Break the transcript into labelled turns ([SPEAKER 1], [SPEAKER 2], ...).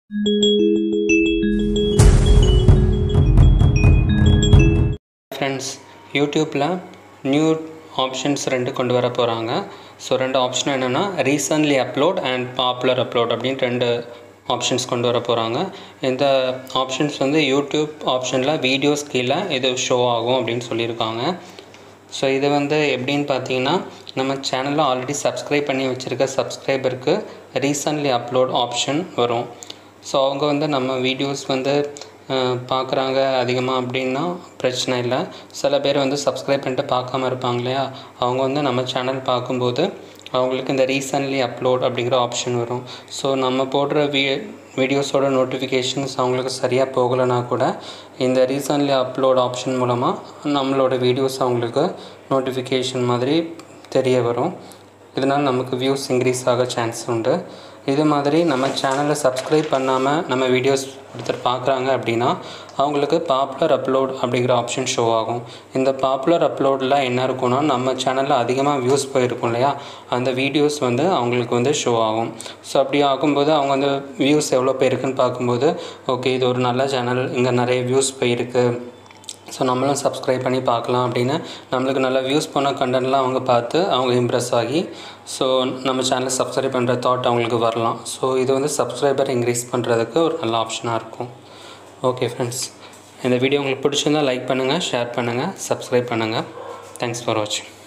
[SPEAKER 1] friends யூடியூப்பில் new options ரெண்டு கொண்டு வர போகிறாங்க ஸோ ரெண்டு ஆப்ஷன் என்னென்னா recently upload and popular upload அப்படின்னு ரெண்டு ஆப்ஷன்ஸ் கொண்டு வர போகிறாங்க இந்த ஆப்ஷன்ஸ் வந்து யூடியூப் ஆப்ஷனில் வீடியோஸ் கீழே இது ஷோ ஆகும் அப்படின்னு சொல்லியிருக்காங்க ஸோ இது வந்து எப்படின்னு பார்த்தீங்கன்னா நம்ம சேனலில் ஆல்ரெடி சப்ஸ்கிரைப் பண்ணி வச்சுருக்க சப்ஸ்கிரைபருக்கு ரீசன்ட்லி அப்லோட் ஆப்ஷன் வரும் ஸோ அவங்க வந்து நம்ம வீடியோஸ் வந்து பார்க்குறாங்க அதிகமாக அப்படின்னா பிரச்சனை இல்லை சில பேர் வந்து சப்ஸ்கிரைப் பண்ணிட்டு பார்க்காம இருப்பாங்க இல்லையா அவங்க வந்து நம்ம சேனல் பார்க்கும்போது அவங்களுக்கு இந்த ரீசன்ட்லி அப்லோட் அப்படிங்கிற ஆப்ஷன் வரும் ஸோ நம்ம போடுற வீ வீடியோஸோட நோட்டிஃபிகேஷன்ஸ் அவங்களுக்கு சரியாக போகலைன்னா கூட இந்த ரீசன்ட்லி அப்லோட் ஆப்ஷன் மூலமாக நம்மளோட வீடியோஸ் அவங்களுக்கு நோட்டிஃபிகேஷன் மாதிரி தெரிய வரும் இதனால் நமக்கு வியூஸ் இன்க்ரீஸ் ஆக சான்ஸ் உண்டு இது மாதிரி நம்ம சேனலை சப்ஸ்கிரைப் பண்ணாமல் நம்ம வீடியோஸ் ஒருத்தர் பார்க்குறாங்க அப்படின்னா அவங்களுக்கு பாப்புலர் அப்லோட் அப்படிங்கிற ஆப்ஷன் ஷோ ஆகும் இந்த பாப்புலர் அப்லோடில் என்ன இருக்கும்னா நம்ம சேனலில் அதிகமாக வியூஸ் போயிருக்கும் இல்லையா அந்த வீடியோஸ் வந்து அவங்களுக்கு வந்து ஷோ ஆகும் ஸோ அப்படி ஆகும்போது அவங்க வந்து வியூஸ் எவ்வளோ போயிருக்குன்னு பார்க்கும்போது ஓகே இது ஒரு நல்ல சேனல் இங்கே நிறைய வியூஸ் போயிருக்கு ஸோ நம்மளும் சப்ஸ்கிரைப் பண்ணி பார்க்கலாம் அப்படின்னு நம்மளுக்கு நல்ல வியூஸ் போன கண்டென்ட்லாம் அவங்க பார்த்து அவங்க இம்ப்ரெஸ் ஆகி ஸோ நம்ம சேனலை சப்ஸ்கிரைப் பண்ணுற தாட் அவங்களுக்கு வரலாம் ஸோ இது வந்து சப்ஸ்கிரைபர் இன்க்ரீஸ் பண்ணுறதுக்கு ஒரு நல்ல ஆப்ஷனாக இருக்கும் ஓகே ஃப்ரெண்ட்ஸ் இந்த வீடியோ உங்களுக்கு பிடிச்சிருந்தால் லைக் பண்ணுங்கள் ஷேர் பண்ணுங்கள் சப்ஸ்கிரைப் பண்ணுங்கள் தேங்க்ஸ் ஃபார் வாட்சிங்